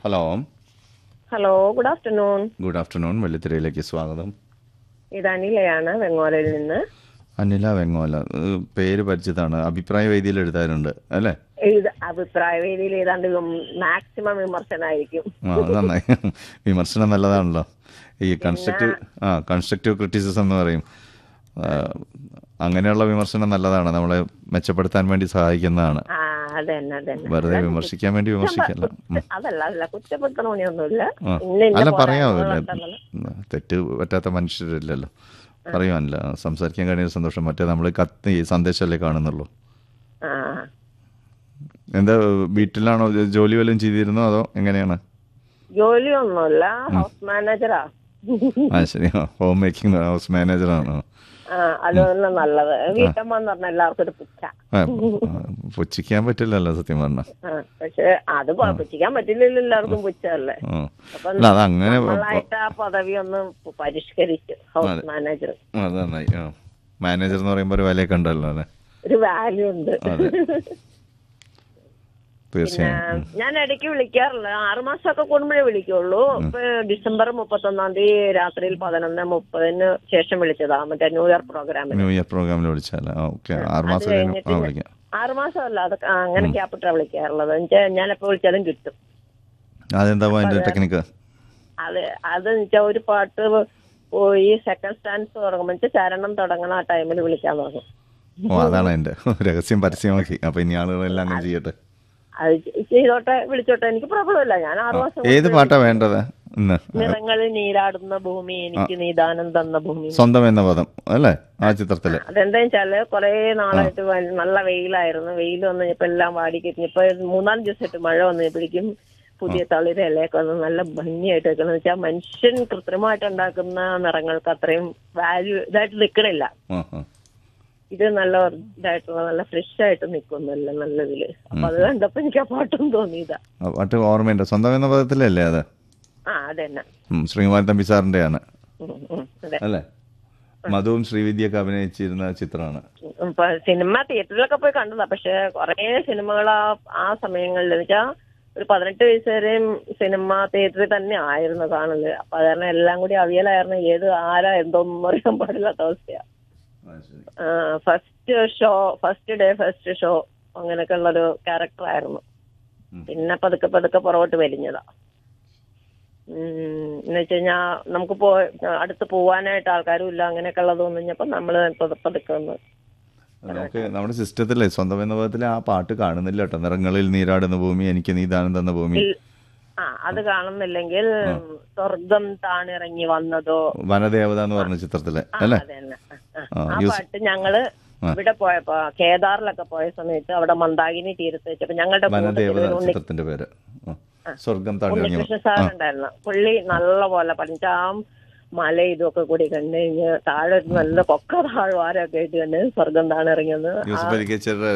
Hello hello good afternoon good afternoon വെള്ളിത്തിരയിലേക്ക് സ്വാഗതം ഇത് അനിലയാണ് വെങ്ങോലയിൽ നിന്ന് അനില വെങ്ങോല ഏഹ് പേര് പരിചിതമാണ് അഭിപ്രായ വേദിയിൽ എഴുതാറുണ്ട് അല്ലേ ഇത് അഭിപ്രായ വേദിയിൽ ഏതാണ്ട് മാക്സിമം വിമർശനമായിരിക്കും ആ അത് നന്നായി വിമർശനം നല്ലതാണല്ലോ ഈ കൺസ്ട്രക്റ്റീവ് ആ കൺസ്ട്രക്റ്റീവ് ക്രിറ്റിസിസം എന്ന് പറയും ആ, അങ്ങനെയുള്ള വിമർശനം നല്ലതാണ് നമ്മളെ മെച്ചപ്പെടുത്താൻ വേണ്ടി സഹായിക്കുന്നതാണ് ആ അതന്നെ അതന്നെ വെറുതെ വിമർശിക്കാൻ വേണ്ടി വിമർശിക്കല്ല ഉം. അതല്ല അതല്ല കുറ്റപ്പെടുത്തണ പണിയൊന്നുമില്ല ആ. ഇന്ന ഇന്ന അല്ല പോരായ്മകൾ പറയാമല്ലോ ഉണ്ടെന്നുള്ളത്. ഉം, തെറ്റ് പറ്റാത്ത മനുഷ്യരില്ലല്ലോ പറയുവാനല്ല സംസാരിക്കാൻ കഴിയുന്ന സന്തോഷം മറ്റേ നമ്മൾ കത്ത് ഈ സന്ദേശമല്ലേ കാണുന്നുള്ളൂ ആ എന്താ വീട്ടിലാണോ ജോ- ജോലി വല്ലതും ചെയ്തിരുന്നോ അതോ എങ്ങനെയാണ് ജോലിയൊന്നുമില്ല ഹൗസ് മാനേജറാ ആ ശരി ഹോം മേക്കിംഗ് ഹൗസ് മാനേജറാണോ ആ അതൊന്നും നല്ലത് വീട്ടമ്മ എന്ന് പറഞ്ഞ എല്ലാവർക്കും ഒരു പുച്ഛ ആ, ആ, പുച്ഛിക്കാൻ പറ്റില്ലല്ലോ സത്യം പറഞ്ഞ ആ പക്ഷെ അത് പുച്ഛിക്കാൻ പറ്റില്ലല്ലോ എല്ലാവർക്കും പുച്ഛല്ലേ അപ്പൊ അല്ല അത് അങ്ങനെ നമ്മളായിട്ട് ആ പദവി ഒന്ന് പരിഷ്കരിച്ചു ഹൗസ് മാനേജർ അത് നന്നായി ആ മാനേജർ എന്ന് പറയുമ്പോൾ ഒരു വിലയൊക്കെ ഉണ്ടല്ലോ അല്ലേ ഒരു വാല്യൂ ഉണ്ട് അതെ തീർച്ചയായും ഉം. ഞാൻ ഇടയ്ക്ക് വിളിക്കാറില്ല ആറുമാസമൊക്കെ കൂടുമ്പോഴേ വിളിക്കുള്ളൂ ഇപ്പൊ ഡിസംബർ മുപ്പത്തൊന്നാം തീയതി രാത്രിയിൽ പതിനൊന്ന് മുപ്പതിന് ശേഷം വിളിച്ചതാ മറ്റേ ന്യൂ ഇയർ പ്രോഗ്രാമിന് ന്യൂ ഇയർ പ്രോഗ്രാമിൽ വിളിച്ചാലേ ഓക്കെ ആറ് മാസം കഴിഞ്ഞു ആ വിളിക്കാം ആറുമാസമല്ല അത് ആ, അങ്ങനെ ക്യാപിറ്റലാ വിളിക്കാറുള്ളത് എന്നുവെച്ചാൽ ഞാനെപ്പോ വിളിച്ചാലും കിട്ടും അതെന്താ അതിന്റെ ടെക്നിക്ക് അത് അത് വെച്ചാൽ ഒരു പാട്ട് പോയി സെക്കൻഡ് സ്റ്റാൻസ് തുടങ്ങുമ്പോൾ വെച്ചാൽ ചരണം തുടങ്ങണ ആ ടൈമിൽ വിളിക്കാൻ തുടങ്ങും ഓ അതാണ് എന്റെ രഹസ്യം പരസ്യമാക്കി അപ്പൊ ഇനി ആളുകളെല്ലാം അങ്ങനെ ചെയ്യട്ടെ അത് ചെയ്തോട്ടെ വിളിച്ചോട്ടെ എനിക്ക് പ്രോബ്ലം ഇല്ല ഞാൻ ആറു മാസം ഏത് പാട്ടാ വേണ്ടത് ഇന്ന് നിറങ്ങളിൽ നീരാടുന്ന ഭൂമി എനിക്ക് നീദാനം തന്ന ഭൂമി സ്വന്തം എന്ന പദം അല്ലേ ആ ചിത്രത്തില് അതെന്താ വെച്ചാല് കൊറേ നാളായിട്ട് വ- നല്ല വെയിലായിരുന്നു വെയിൽ വന്നു കഴിഞ്ഞപ്പോ എല്ലാം വാടി കഴിഞ്ഞു ഇപ്പൊ മൂന്നാല് ദിവസമായിട്ട് മഴ വന്നപ്പോഴേക്കും പുതിയ തളിര ഇലയൊക്കെ വന്ന് നല്ല ഭംഗിയായിട്ട് വെക്കണം വെച്ചാൽ മനുഷ്യൻ കൃത്രിമമായിട്ട് ഉണ്ടാക്കുന്ന നിറങ്ങൾക്ക് അത്രയും വാല്യൂ ഇതായിട്ട് നിൽക്കണില്ല ആ ആ ഇത് നല്ല ഇതായിട്ടുള്ള നല്ല ഫ്രഷ് ആയിട്ട് നിൽക്കുന്നില്ല നല്ല ഇതില് അപ്പൊ അത് കണ്ടപ്പോ എനിക്ക് ആ പാട്ടും തോന്നിയതാ ആ പാട്ട് ഓർമ്മയുണ്ട് സ്വന്തം എന്ന പദത്തിലല്ലേ അത് ആ അതന്നെ ഉം, ശ്രീകുമാരൻ തമ്പി സാറിന്റെയാണ് ഉം, ഉം, അതെ അല്ലേ മധുവും ശ്രീവിദ്യയൊക്കെ അഭിനയിച്ചിരുന്ന ചിത്രമാണ് ഇപ്പൊ സിനിമ തിയേറ്ററിലൊക്കെ പോയി കണ്ടതാ പക്ഷെ കുറെ സിനിമകൾ ആ ആ സമയങ്ങളിൽ വെച്ചാ ഒരു പതിനെട്ട് വയസ്സ് വരെയും സിനിമ തിയേറ്ററിൽ തന്നെ ആയിരുന്നു കാണല് അപ്പൊ അത് കാരണം എല്ലാം കൂടി അവിയലായിരുന്നു ഏത് ആരാ എന്തോന്നും അറിയാൻ പാടില്ലാത്ത അവസ്ഥയാ first show first day first show അങ്ങനെയൊക്കെ ഉള്ളൊരു ക്യാരക്ടർ ആയിരുന്നു ഉം. പിന്നെ പതുക്കെ പതുക്കെ പുറകോട്ട് വലിഞ്ഞതാ ഉം, എന്ന് വെച്ച് കഴിഞ്ഞാ നമുക്ക് പോ അടുത്ത് പോവാനായിട്ട് ആൾക്കാരും ഇല്ല അങ്ങനെയൊക്കെ ഉള്ളത് തോന്നിഞ്ഞപ്പോ നമ്മള് പതു- പതുക്കെ ഒന്ന് നമുക്ക് നമ്മുടെ സിസ്റ്റത്തിലെ സ്വന്തം എന്ന പദത്തിലെ ആ പാട്ട് കാണുന്നില്ല കേട്ടോ നിറങ്ങളിൽ നീരാടുന്ന ഭൂമി എനിക്ക് നീദാനം തന്ന ഭൂമി ഇൽ- ആ അത് കാണുന്നില്ലെങ്കിൽ സ്വർഗം താണിറങ്ങി വന്നതോ വനദേവത എന്ന് പറഞ്ഞ ചിത്രത്തിലെ ആ, അല്ലേ അതന്നെ. ആ, ആ. ആ, ആ യൂസ്- പാട്ട് ഞങ്ങള് ഇവിടെ പോയപ്പോ കേദാറിലൊക്കെ പോയ സമയത്ത് അവിടെ മന്ദാകിനി തീരത്ത് വെച്ചപ്പോ ഞങ്ങളുടെ വനദേവത കൂട്ടത്തിൽ ഉണ്ണി ചിത്രത്തിന്റെ പേര് ആ. സ്വർഗം താഴെ ഉണ്ണികൃഷ്ണ സാർ ഉണ്ടായിരുന്നു പുള്ളി നല്ല പോലെ പഠിച്ച ആ മല ഇതൊക്കെ കൂടി കണ്ടു കഴിഞ്ഞ് താഴെ ഒരു നല്ല പൊക്ക താഴ്വാരൊക്കെ ആയിട്ട് കണ്ട് സ്വർഗം താണിറങ്ങിയെന്ന് യൂസഫ് അലി കേച്ചറുടെ